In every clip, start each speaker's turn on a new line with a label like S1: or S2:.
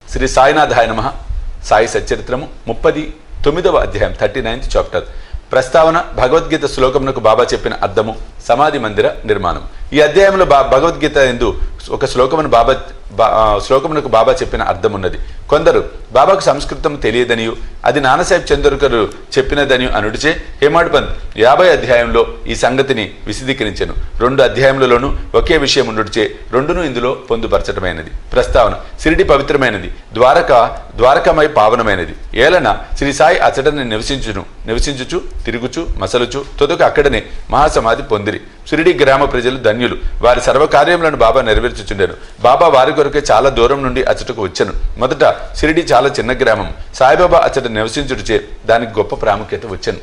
S1: శ్రీ సాయినాథాయ నమ సాయి సచ్చరిత్రము ముప్పది తొమ్మిదవ అధ్యాయం థర్టీ నైన్త్ చాప్టర్ ప్రస్తావన భగవద్గీత శ్లోకమునకు బాబా చెప్పిన అర్థము సమాధి మందిర నిర్మాణం ఈ అధ్యాయంలో బా భగవద్గీత ఎందు ఒక శ్లోకమును బాబా బా- ఆ, శ్లోకమునకు బాబా చెప్పిన అర్థం ఉన్నది కొందరు బాబాకు సంస్కృతం తెలియదనియు అది నానాసాహెబ్ చంద్రకరు చెప్పినదని అనుడిచే హేమాడ్ పంత్ యాభై అధ్యాయంలో ఈ సంగతిని విశదీకరించెను రెండు అధ్యాయములలోనూ ఒకే విషయం ఉండుడిచే రెండును ఇందులో పొందుపరచటమైనది ప్రస్తావన సిరిడి పవిత్రమైనది ద్వారక ద్వారకమై పావనమైనది ఏలన శ్రీ సాయి అచటని నివసించును నివసించుచు తిరుగుచు మసలుచు తొదక అక్కడనే మహాసమాధి పొందిరి షిరిడి గ్రామ ప్రజలు ధన్యులు వారి సర్వకార్యములను బాబా నెరవేర్చుచుండెను బాబా వారి కొరకే చాలా దూరం నుండి అచ్చటకు వచ్చెను మొదట షిరిడి చాలా చిన్న గ్రామం సాయిబాబా అచ్చట నివసించుటచే దానికి గొప్ప ప్రాముఖ్యత వచ్చెను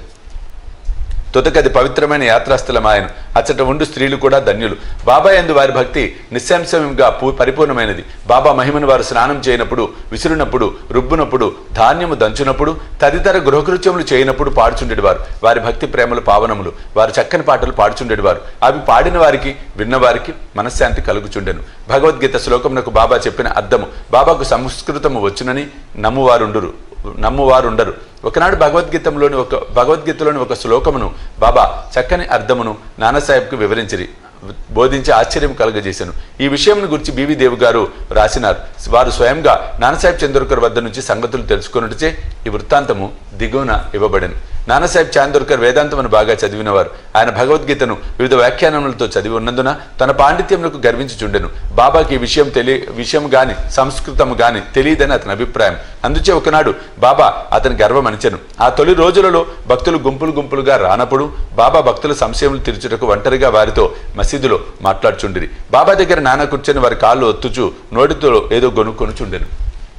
S1: తొదకది పవిత్రమైన యాత్రాస్థలమాయను అచ్చట ఉండు స్త్రీలు కూడా ధన్యులు బాబా ఎందు వారి భక్తి నిస్సంశయంగా పూ పరిపూర్ణమైనది బాబా మహిమను వారు స్నానం చేయనప్పుడు విసురునప్పుడు రుబ్బునప్పుడు ధాన్యము దంచునప్పుడు తదితర గృహకృత్యములు చేయనప్పుడు పాడుచుండేవారు వారి భక్తి ప్రేమలు పావనములు వారు చక్కని పాటలు పాడుచుండేవారు అవి పాడిన వారికి విన్నవారికి మనశ్శాంతి కలుగుచుండెను భగవద్గీత శ్లోకమునకు బాబా చెప్పిన అర్థము బాబాకు సంస్కృతము వచ్చునని నమ్మువారుండురు నమ్మువారు ఉండరు ఒకనాడు భగవద్గీతంలోని ఒక భగవద్గీతలోని ఒక శ్లోకమును బాబా చక్కని అర్థమును నానాసాహెబ్కు వివరించిరి బోధించి ఆశ్చర్యం కలుగజేశాను ఈ విషయంను గురించి బీవీ దేవ్ గారు రాసినారు వారు స్వయంగా నానాసాహెబ్ చంద్రకర్ వద్ద నుంచి సంగతులు తెలుసుకున్నట్టుచే ఈ వృత్తాంతము దిగువన ఇవ్వబడింది నానాసాహెబ్ చాందోర్కర్ వేదాంతమును బాగా చదివినవారు ఆయన భగవద్గీతను వివిధ వ్యాఖ్యానములతో చదివి ఉన్నందున తన పాండిత్యములకు గర్వించుచుండెను బాబాకి ఈ విషయం తెలియ విషయం గాని సంస్కృతము గాని తెలియదని అతని అభిప్రాయం అందుచే ఒకనాడు బాబా అతని గర్వమనిచెను ఆ తొలి రోజులలో భక్తులు గుంపులు గుంపులుగా రానప్పుడు బాబా భక్తుల సంశయములు తీర్చుటకు ఒంటరిగా వారితో మసీదులో మాట్లాడుచుండిరి బాబా దగ్గర నాన్న కూర్చొని వారి కాళ్ళు ఒత్తుచు నోటితో ఏదో గొనుక్కొనుచుండెను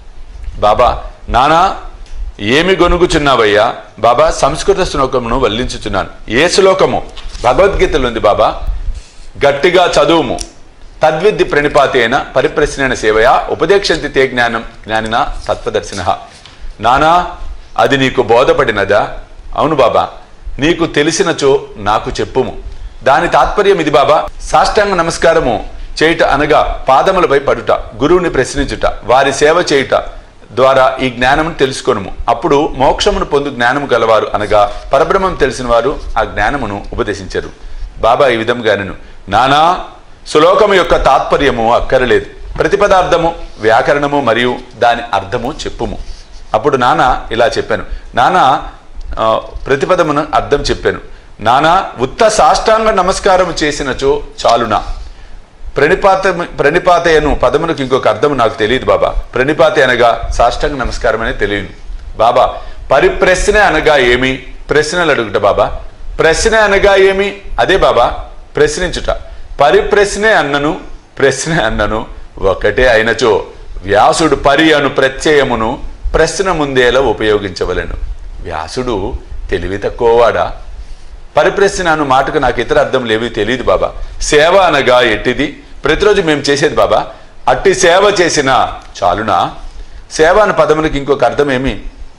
S1: బాబా నానా ఏమి గొనుగుచున్నావయ్యా బాబా సంస్కృత శ్లోకమును వల్లించుచున్నాను ఏ శ్లోకము భగవద్గీతలో ఉంది బాబా గట్టిగా చదువుము తద్విద్ది ప్రణిపాతి అయిన పరిప్రశ్నైన సేవయా ఉపదేక్షంతి తే జ్ఞానం జ్ఞానిన తత్వదర్శిన నానా అది నీకు బోధపడినదా అవును బాబా నీకు తెలిసినచో నాకు చెప్పుము దాని తాత్పర్యం ఇది బాబా సాష్టాంగ నమస్కారము చేయుట అనగా పాదములపై పడుట గురువుని ప్రశ్నించుట వారి సేవ చేయుట ద్వారా ఈ జ్ఞానమును తెలుసుకొనుము అప్పుడు మోక్షమును పొందు జ్ఞానము గలవారు అనగా పరబ్రహ్మం తెలిసిన వారు ఆ జ్ఞానమును ఉపదేశించరు బాబా ఈ విధంగా నేను నానా శ్లోకము యొక్క తాత్పర్యము అక్కరలేదు ప్రతిపదార్థము వ్యాకరణము మరియు దాని అర్థము చెప్పుము అప్పుడు నాన్న ఇలా చెప్పాను నాన్న ఆ, ప్రతిపదమును అర్థం చెప్పాను నానా ఉత్త సాష్టాంగ నమస్కారం చేసినచో చాలునా ప్రణిపాత ప్రణిపాతయను పదమునకు ఇంకొక అర్థం నాకు తెలియదు బాబా ప్రణిపాత అనగా సాష్టాంగ నమస్కారం అనేది తెలియదు బాబా పరిప్రశ్న అనగా ఏమి ప్రశ్నలు అడుగుట బాబా ప్రశ్న అనగా ఏమి అదే బాబా ప్రశ్నించుట పరిప్రశ్నే అన్నను ప్రశ్న అన్నను ఒకటే అయినచో వ్యాసుడు పరి అను ప్రత్యయమును ప్రశ్న ముందేలా ఉపయోగించవలెను వ్యాసుడు తెలివి తక్కువవాడా పరిప్రశ్న అను మాటకు నాకు ఇతర అర్థం లేవి తెలియదు బాబా సేవ అనగా ఎట్టిది ప్రతిరోజు మేము చేసేది బాబా అట్టి సేవ చేసిన చాలునా సేవ అనే పదములకు ఇంకొక అర్థం ఏమి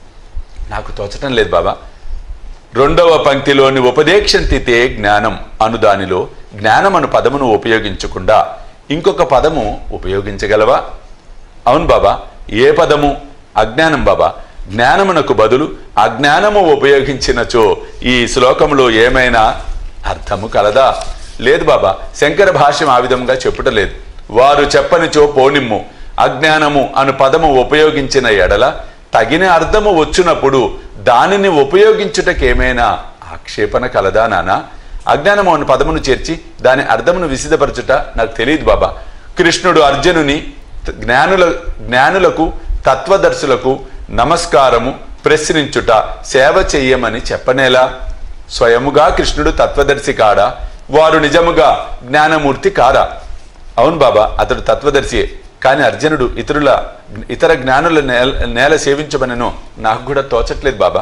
S1: నాకు తోచటం లేదు బాబా రెండవ పంక్తిలోని ఉపదేక్షంతితే జ్ఞానం అను దానిలో జ్ఞానం అను పదమును ఉపయోగించకుండా ఇంకొక పదము ఉపయోగించగలవా అవును బాబా ఏ పదము అజ్ఞానం బాబా జ్ఞానమునకు బదులు అజ్ఞానము ఉపయోగించినచో ఈ శ్లోకంలో ఏమైనా అర్థము కలదా లేదు బాబా శంకర భాష్యం ఆ విధంగా చెప్పుట లేదు వారు చెప్పనిచో పోనిమ్ము అజ్ఞానము అను పదము ఉపయోగించిన ఎడల తగిన అర్థము వచ్చినప్పుడు దానిని ఉపయోగించుటకేమైనా ఆక్షేపణ కలదా నానా అజ్ఞానము అను పదమును చేర్చి దాని అర్థమును విసిదపరచుట నాకు తెలియదు బాబా కృష్ణుడు అర్జునుని జ్ఞానుల జ్ఞానులకు తత్వదర్శులకు నమస్కారము ప్రశ్నించుట సేవ చెయ్యమని చెప్పనేలా స్వయముగా కృష్ణుడు తత్వదర్శి కాడా వారు నిజముగా జ్ఞానమూర్తి కారా అవును బాబా అతడు తత్వదర్శియే కానీ అర్జునుడు ఇతరుల ఇతర జ్ఞానుల నేల నేల సేవించమనను నాకు కూడా తోచట్లేదు బాబా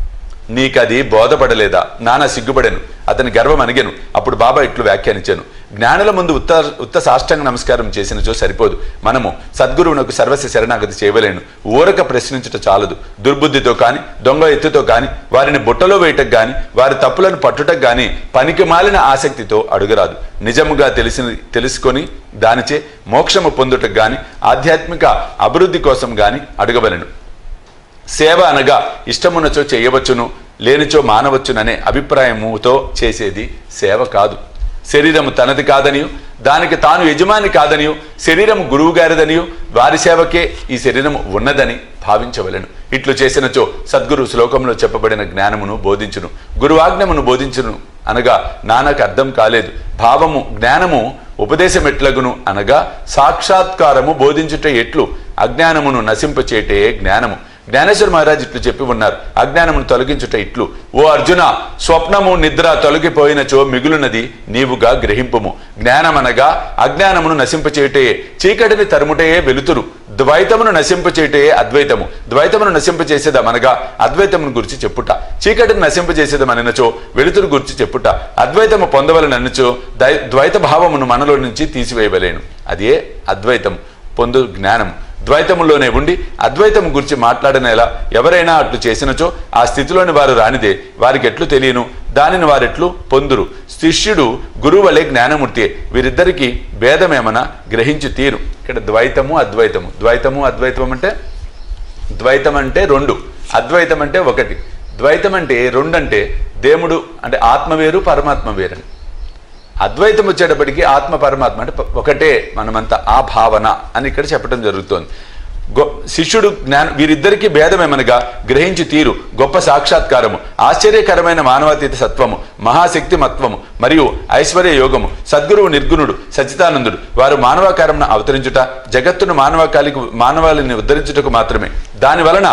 S1: నీకది బోధపడలేదా నాన్న సిగ్గుపడాను అతని గర్వం అనిగాను అప్పుడు బాబా ఇట్లు వ్యాఖ్యానించాను జ్ఞానుల ముందు ఉత్త ఉత్త సాష్టాంగ నమస్కారం చేసినచో సరిపోదు మనము సద్గురువునకు సర్వస్వ శరణాగతి చేయవలేను ఊరక ప్రశ్నించుట చాలదు దుర్బుద్ధితో కాని దొంగ ఎత్తుతో కాని వారిని బుట్టలో వేయటకు గాని వారి తప్పులను పట్టుటకు గాని పనికి మాలిన ఆసక్తితో అడుగరాదు నిజముగా తెలిసి తెలుసుకొని దానిచే మోక్షము పొందుటకు గాని ఆధ్యాత్మిక అభివృద్ధి కోసం గాని అడగవలెను సేవ అనగా ఇష్టమున్నచో చేయవచ్చును లేనిచో మానవచ్చుననే అభిప్రాయముతో చేసేది సేవ కాదు శరీరము తనది కాదనియు దానికి తాను యజమాని కాదనియు శరీరము గురువు గారిదనియు వారి సేవకే ఈ శరీరము ఉన్నదని భావించవలెను ఇట్లు చేసినచో సద్గురు శ్లోకంలో చెప్పబడిన జ్ఞానమును బోధించును గురువాజ్ఞమును బోధించును అనగా నాన్నకు అర్థం కాలేదు భావము జ్ఞానము ఉపదేశం ఎట్లగును అనగా సాక్షాత్కారము బోధించుట ఎట్లు అజ్ఞానమును నశింపచేటే జ్ఞానము జ్ఞానేశ్వర మహారాజ్ ఇట్లు చెప్పి ఉన్నారు అజ్ఞానమును తొలగించుట ఇట్లు ఓ అర్జున స్వప్నము నిద్ర తొలగిపోయినచో మిగులునది నీవుగా గ్రహింపుము జ్ఞానమనగా అజ్ఞానమును నశింపచేయటయే చీకటిని తరుముటయే వెలుతురు ద్వైతమును నశింపచేయటయే అద్వైతము ద్వైతమును నశింపచేసేదమనగా అద్వైతమును గురించి చెప్పుట చీకటిని నశింపచేసేదమనినచో వెలుతురు గురించి చెప్పుట అద్వైతము పొందవలననిచో దై ద్వైత భావమును మనలో నుంచి తీసివేయవలేను అదే అద్వైతం పొందు జ్ఞానం ద్వైతములోనే ఉండి అద్వైతము గురించి మాట్లాడనేలా ఎవరైనా అట్లు చేసినచో ఆ స్థితిలోని వారు రానిదే వారికి ఎట్లు తెలియను దానిని వారెట్లు పొందురు శిష్యుడు గురువు వలె జ్ఞానమూర్తి వీరిద్దరికి భేదమేమన్నా గ్రహించి తీరు ఇక్కడ ద్వైతము అద్వైతము ద్వైతము అద్వైతం అంటే ద్వైతం అంటే రెండు అద్వైతం అంటే ఒకటి ద్వైతం అంటే రెండు అంటే దేవుడు అంటే ఆత్మ వేరు పరమాత్మ వేరని అద్వైతం వచ్చేటప్పటికి ఆత్మ పరమాత్మ అంటే ప- ఒకటే మనమంతా ఆ భావన అని ఇక్కడ చెప్పడం జరుగుతోంది గొ శిష్యుడు జ్ఞాన వీరిద్దరికీ భేదమేమనగా గ్రహించి తీరు గొప్ప సాక్షాత్కారము ఆశ్చర్యకరమైన మానవాతీత సత్వము మహాశక్తి మత్వము మరియు ఐశ్వర్య యోగము సద్గురువు నిర్గుణుడు సచితానందుడు వారు మానవాకారంను అవతరించుట జగత్తును మానవకాలికి మానవాళిని ఉద్ధరించుటకు మాత్రమే దాని వలన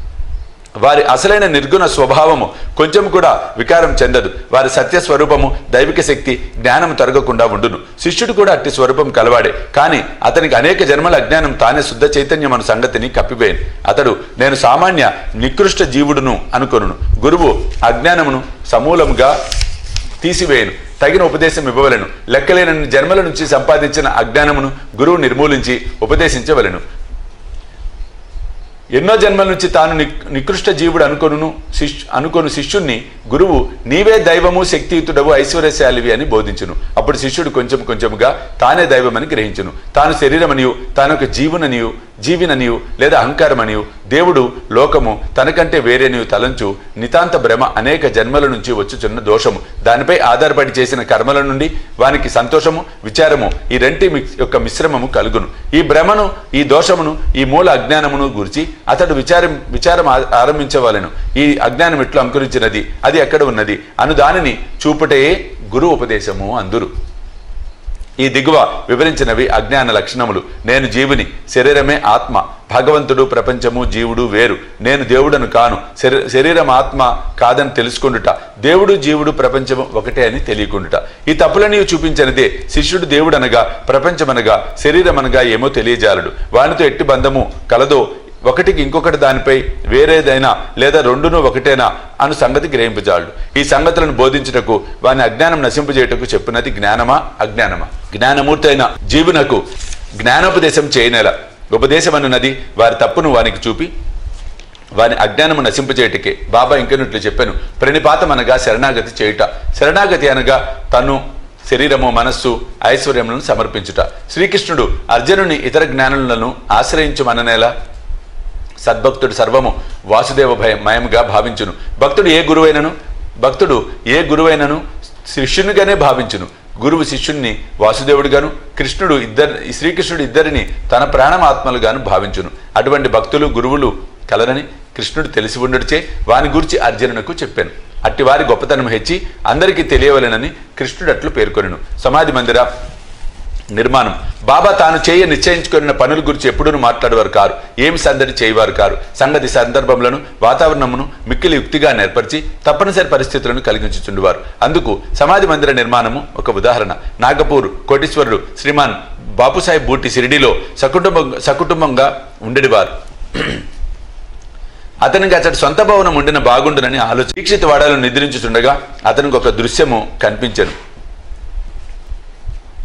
S1: వారి అసలైన నిర్గుణ స్వభావము కొంచెం కూడా వికారం చెందదు వారి సత్య స్వరూపము దైవిక శక్తి జ్ఞానం తరగకుండా ఉండును శిష్యుడు కూడా అట్టి స్వరూపం కలవాడే కానీ అతనికి అనేక జన్మల అజ్ఞానం తానే శుద్ధ చైతన్యం అను సంగతిని కప్పివేయను అతడు నేను సామాన్య నికృష్ట జీవుడును అనుకొనును గురువు అజ్ఞానమును సమూలముగా తీసివేయను తగిన ఉపదేశం ఇవ్వవలను లెక్కలేనన్ని జన్మల నుంచి సంపాదించిన అజ్ఞానమును గురువు నిర్మూలించి ఉపదేశించవలెను ఎన్నో జన్మల నుంచి తాను నిక్- నికృష్ట జీవుడు అనుకొను శిష్యు అనుకొను శిష్యుణ్ణి గురువు నీవే దైవము శక్తియుతుడవు ఐశ్వర్యశాలివి అని బోధించును అప్పుడు శిష్యుడు కొంచెం కొంచెముగా తానే దైవమని గ్రహించును తాను శరీరమనియు తాను ఒక జీవుననియు జీవిననియు లేదా అహంకారమనియు దేవుడు లోకము తనకంటే వేరేనియు తలంచు నితాంత భ్రమ అనేక జన్మల నుంచి వచ్చుచున్న దోషము దానిపై ఆధారపడి చేసిన కర్మల నుండి వానికి సంతోషము విచారము ఈ రెంటి మిక్- యొక్క మిశ్రమము కలుగును ఈ భ్రమను ఈ దోషమును ఈ మూల అజ్ఞానమును గురించి అతడు విచారం విచారం ఆ- ఆరంభించవలెను ఈ అజ్ఞానం ఎట్లు అంకురించినది అది ఎక్కడ ఉన్నది అను దానిని చూపుటయే గురు ఉపదేశము అందురు ఈ దిగువ వివరించినవి అజ్ఞాన లక్షణములు నేను జీవుని శరీరమే ఆత్మ భగవంతుడు ప్రపంచము జీవుడు వేరు నేను దేవుడను కాను శరీ- శరీరం ఆత్మ కాదని తెలుసుకుండుట దేవుడు జీవుడు ప్రపంచము ఒకటే అని తెలియకుండుట ఈ తప్పులని చూపించినదే శిష్యుడు దేవుడనగా ప్రపంచమనగా శరీరమనగా ఏమో తెలియజాలడు వానితో ఎట్టి బంధము కలదో ఒకటికి ఇంకొకటి దానిపై వేరేదైనా లేదా రెండును ఒకటేనా అను సంగతి గ్రహింపజాలడు ఈ సంగతులను బోధించుటకు వాని అజ్ఞానం నశింపజేయటకు చెప్పినది జ్ఞానమా అజ్ఞానమా జ్ఞానమూర్తి అయిన జీవునకు జ్ఞానోపదేశం చేయనేల ఉపదేశం అన్నది వారి తప్పును వానికి చూపి వాని అజ్ఞానము నశింపచేయటకే బాబా ఇంకనట్లు చెప్పాను ప్రణిపాతం అనగా శరణాగతి చేయుట శరణాగతి అనగా తను శరీరము మనస్సు ఐశ్వర్యములను సమర్పించుట శ్రీకృష్ణుడు అర్జునుని ఇతర జ్ఞానులను ఆశ్రయించమననేలా సద్భక్తుడు సర్వము వాసుదేవ భయం మయముగా భావించును భక్తుడు ఏ గురువైనను భక్తుడు ఏ గురువైనను శిష్యునిగానే భావించును గురువు శిష్యుణ్ణి వాసుదేవుడిగాను కృష్ణుడు ఇద్దరు శ్రీకృష్ణుడు ఇద్దరిని తన ప్రాణమాత్మలుగాను భావించును అటువంటి భక్తులు గురువులు కలరని కృష్ణుడు తెలిసి ఉండడిచే వాని గురించి అర్జునునకు చెప్పాను అట్టి వారి గొప్పతనం హెచ్చి అందరికీ తెలియవలెనని కృష్ణుడు అట్లు పేర్కొనెను సమాధి మందిర నిర్మాణం బాబా తాను చేయ నిశ్చయించుకున్న పనుల గురించి ఎప్పుడూ మాట్లాడేవారు కారు ఏమి సందడి చేయవారు కారు సంగతి సందర్భములను వాతావరణమును మిక్కిలి యుక్తిగా నేర్పరిచి తప్పనిసరి పరిస్థితులను కలిగించుచుండేవారు అందుకు సమాధి మందిర నిర్మాణము ఒక ఉదాహరణ నాగపూర్ కోటీశ్వరుడు శ్రీమాన్ బాపుసాహెబ్ బూటి షిరిడిలో సకుటుంబం సకుటుంబంగా ఉండేవారు అతనికి అతడి సొంత భవనం ఉండిన బాగుండునని ఆలోచన దీక్షిత వాడాలను నిద్రించుచుండగా అతనికి ఒక దృశ్యము కనిపించను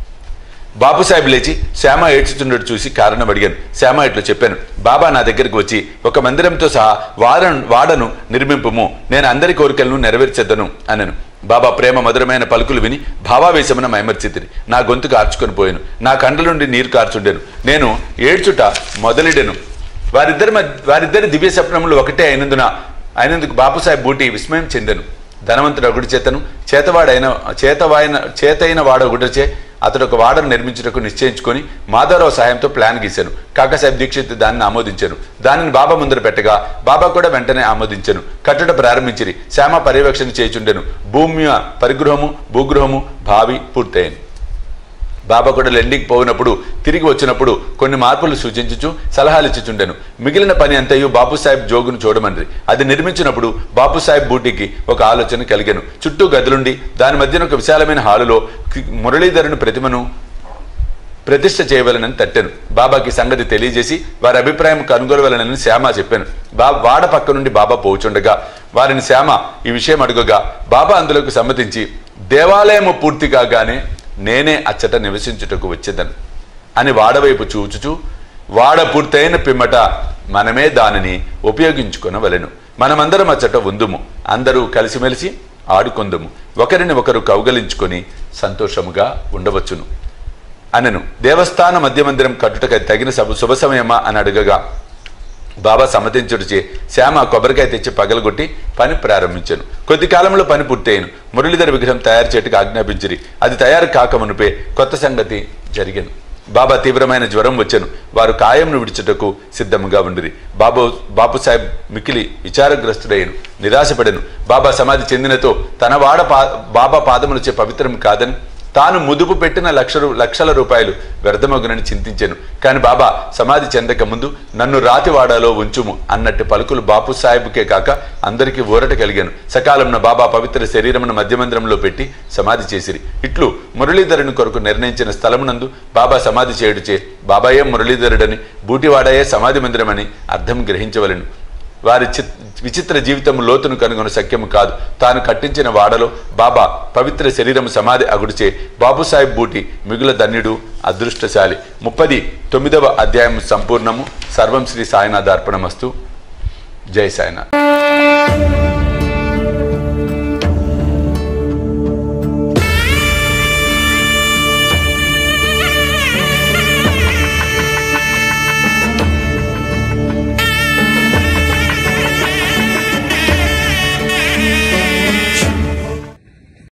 S1: బాపు సాహెబ్ లేచి శ్యామ ఏడ్చుతున్నట్టు చూసి కారణం అడిగాను శ్యామ ఇట్లు చెప్పాను బాబా నా దగ్గరికి వచ్చి ఒక మందిరంతో సహా వారను వాడను నిర్మింపుము నేను అందరి కోరికలను నెరవేర్చెద్దను అనను బాబా ప్రేమ మధురమైన పలుకులు విని భావావేశమున మైమర్చితిరి నా గొంతు కార్చుకొని పోయాను నా కండ్ల నుండి నీరు కార్చుండెను నేను ఏడ్చుట మొదలెడెను వారిద్దరి మధ్య వారిద్దరి దివ్య స్వప్నములు ఒకటే అయినందున అయినందుకు బాపుసాహెబ్ బూటి విస్మయం చెందెను ధనవంతుడు ఒకటి చేతను చేతవాడైన చేతవాయన చేతైన వాడు ఒకటిచే అతడు ఒక వాడను నిర్మించుటకు నిశ్చయించుకొని మాధవరావు సాయంతో ప్లాన్ గీశాను కాకాసాహెబ్ దీక్షిత్ దానిని ఆమోదించాను దానిని బాబా ముందర పెట్టగా బాబా కూడా వెంటనే ఆమోదించాను కట్టడ ప్రారంభించిరి శ్యామ పర్యవేక్షణ చేయుచుండెను భూమి పరిగృహము భూగృహము భావి పూర్తయింది బాబా కూడా లెండింగ్ పోయినప్పుడు తిరిగి వచ్చినప్పుడు కొన్ని మార్పులు సూచించుచు సలహాలు ఇచ్చుచుండెను మిగిలిన పని అంతయు బాపు సాహెబ్ జోగును చూడమని అది నిర్మించినప్పుడు బాపు సాహెబ్ బూటీకి ఒక ఆలోచన కలిగాను చుట్టూ గదులుండి దాని మధ్యన ఒక విశాలమైన హాలులో కి- మురళీధరుని ప్రతిమను ప్రతిష్ఠ చేయవలనని తట్టాను బాబాకి సంగతి తెలియజేసి వారి అభిప్రాయం కనుగొనవలనని శ్యామ చెప్పాను బా వాడ పక్క నుండి బాబా పోచుండగా వారిని శ్యామ ఈ విషయం అడుగగా బాబా అందులోకి సమ్మతించి దేవాలయము పూర్తి కాగానే నేనే అచ్చట నివసించుటకు వచ్చేదను అని వాడవైపు చూచుచూ వాడ పూర్తయిన పిమ్మట మనమే దానిని ఉపయోగించుకొనవలెను మనమందరం అచ్చట ఉందుము అందరూ కలిసిమెలిసి ఆడుకొందుము ఒకరిని ఒకరు కౌగలించుకొని సంతోషముగా ఉండవచ్చును అనను దేవస్థాన మధ్య మందిరం కట్టుటకు తగిన శుభ శుభ సమయమా అని అడగగా బాబా సమ్మతించుడిచే శ్యామ కొబ్బరికాయ తెచ్చి పగలగొట్టి పని ప్రారంభించాను కొద్ది కాలంలో పని పూర్తయిను మురళీధర విగ్రహం తయారు చేయటకు ఆజ్ఞాపించిరి అది తయారు కాకమునుపే కొత్త సంగతి జరిగాను బాబా తీవ్రమైన జ్వరం వచ్చాను వారు కాయంను విడిచుటకు సిద్ధంగా ఉండిరి బాబు బాపు సాహెబ్ మికిలి విచారగ్రస్తుడయ్యను నిరాశపడెను బాబా సమాధి చెందినతో తన వాడ పా బాబా పాదములచే పవిత్రం కాదని తాను ముదుపు పెట్టిన లక్ష రూ- లక్షల రూపాయలు వ్యర్థమగునని చింతించాను కానీ బాబా సమాధి చెందక ముందు నన్ను రాతివాడాలో ఉంచుము అన్నట్టు పలుకులు బాపు సాహెబ్కే కాక అందరికీ ఊరట కలిగాను సకాలంలో బాబా పవిత్ర శరీరమును మధ్యమందిరంలో పెట్టి సమాధి చేసిరి ఇట్లు మురళీధరుని కొరకు నిర్ణయించిన స్థలమునందు బాబా సమాధి చేయుడుచే బాబాయే మురళీధరుడని బూటివాడాయే సమాధి మందిరమని అర్థం గ్రహించవలెను వారి చిత్ విచిత్ర జీవితం లోతును కనుగొన సఖ్యము కాదు తాను కట్టించిన వాడలో బాబా పవిత్ర శరీరం సమాధి అగుడిచే బాబుసాహెబ్ బూటి మిగుల ధన్యుడు అదృష్టశాలి ముప్పది తొమ్మిదవ అధ్యాయం సంపూర్ణము సర్వం శ్రీ సాయినాథ్ అర్పణమస్తు జై సాయినాథ్